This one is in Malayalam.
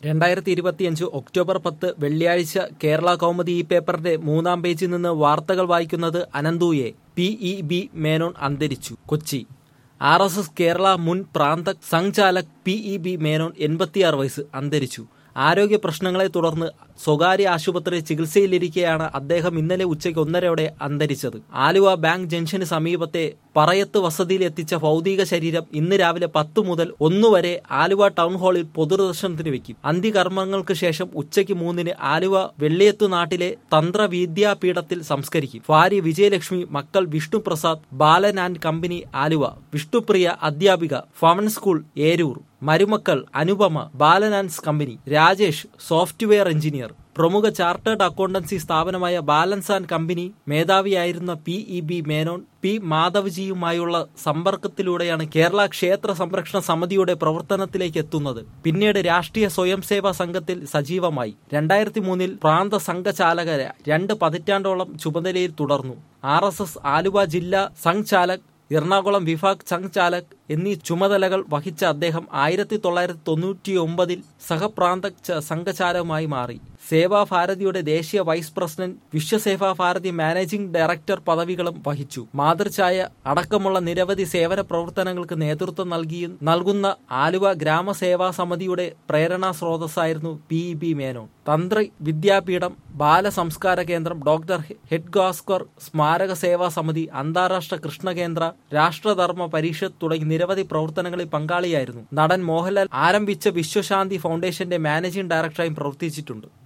രണ്ടായിരത്തി ഇരുപത്തിയഞ്ച് ഒക്ടോബർ പത്ത് വെള്ളിയാഴ്ച കേരള കൗമുദി ഈ പേപ്പറിന്റെ മൂന്നാം പേജിൽ നിന്ന് വാർത്തകൾ വായിക്കുന്നത് അനന്തുയെ പി ഇ ബി മേനോൻ അന്തരിച്ചു Kochi R S S Kerala മുൻ പ്രാന്ത സംഘാലക് പി ഇ ബി മേനോൻ എൺപത്തിയാറ് വയസ്സ് അന്തരിച്ചു ആരോഗ്യ പ്രശ്നങ്ങളെ തുടർന്ന് സ്വകാര്യ ആശുപത്രിയിൽ ചികിത്സയിലിരിക്കെയാണ് അദ്ദേഹം ഇന്നലെ ഉച്ചയ്ക്ക് ഒന്നരയോടെ അന്തരിച്ചത് ആലുവ ബാങ്ക് ജംഗ്ഷന് സമീപത്തെ പറയത്ത് വസതിയിൽ എത്തിച്ച ഭൗതിക ശരീരം ഇന്ന് രാവിലെ പത്ത് മുതൽ ഒന്നുവരെ ആലുവ ടൗൺ ഹാളിൽ പൊതുദർശനത്തിന് വെക്കും അന്ത്യകർമ്മങ്ങൾക്ക് ശേഷം ഉച്ചയ്ക്ക് മൂന്നിന് ആലുവ വെള്ളിയത്തു നാട്ടിലെ തന്ത്ര വിദ്യാപീഠത്തിൽ സംസ്കരിക്കും ഭാര്യ വിജയലക്ഷ്മി മക്കൾ വിഷ്ണു പ്രസാദ് ബാലൻ ആൻഡ് കമ്പനി ആലുവ വിഷ്ണുപ്രിയ അധ്യാപിക ഫവൻ സ്കൂൾ ഏരൂർ മരുമക്കൾ Anupama Balan and company Rajesh software engineer പ്രമുഖ ചാർട്ടേഡ് അക്കൗണ്ടൻസി സ്ഥാപനമായ ബാലൻസ് ആൻഡ് കമ്പനി മേധാവിയായിരുന്ന P E B Menon P മാധവജിയുമായുള്ള സമ്പർക്കത്തിലൂടെയാണ് കേരള ക്ഷേത്ര സംരക്ഷണ സമിതിയുടെ പ്രവർത്തനത്തിലേക്ക് എത്തുന്നത് പിന്നീട് രാഷ്ട്രീയ സ്വയം സേവാ സംഘത്തിൽ സജീവമായി രണ്ടായിരത്തി മൂന്നിൽ പ്രാന്ത സംഘചാലകര രണ്ട് പതിറ്റാണ്ടോളം ചുമതലയിൽ തുടർന്നു ആർ എസ് എസ് ആലുവ ജില്ലാ സംഘ്ചാലക് എറണാകുളം വിഭാഗ് സംഘ്ചാലക് എന്നീ ചുമതലകൾ വഹിച്ച അദ്ദേഹം ആയിരത്തി തൊള്ളായിരത്തി തൊണ്ണൂറ്റി ഒമ്പതിൽ സഹപ്രാന്ത സംഘചാലകമായി മാറി സേവാഭാരതിയുടെ ദേശീയ vice president Vishwaseva Bharati managing director പദവികളും വഹിച്ചു മാതൃഛായ അടക്കമുള്ള നിരവധി സേവന പ്രവർത്തനങ്ങൾക്ക് നേതൃത്വം നൽകിയും നൽകുന്ന ആലുവ ഗ്രാമസേവാ സമിതിയുടെ പ്രേരണാ സ്രോതസ്സായിരുന്നു P E B Menon Tantri Vidyapeetham ബാലസംസ്കാര കേന്ദ്രം ഡോക്ടർ ഹെഡ്ഗാസ്കർ സ്മാരക സേവാ സമിതി അന്താരാഷ്ട്ര കൃഷ്ണകേന്ദ്ര രാഷ്ട്രധർമ്മ പരിഷത്ത് തുടങ്ങി നിരവധി പ്രവർത്തനങ്ങളിൽ പങ്കാളിയായിരുന്നു നടൻ മോഹൻലാൽ ആരംഭിച്ച വിശ്വശാന്തി ഫൗണ്ടേഷന്റെ മാനേജിംഗ് ഡയറക്ടറായും പ്രവർത്തിച്ചിട്ടുണ്ട്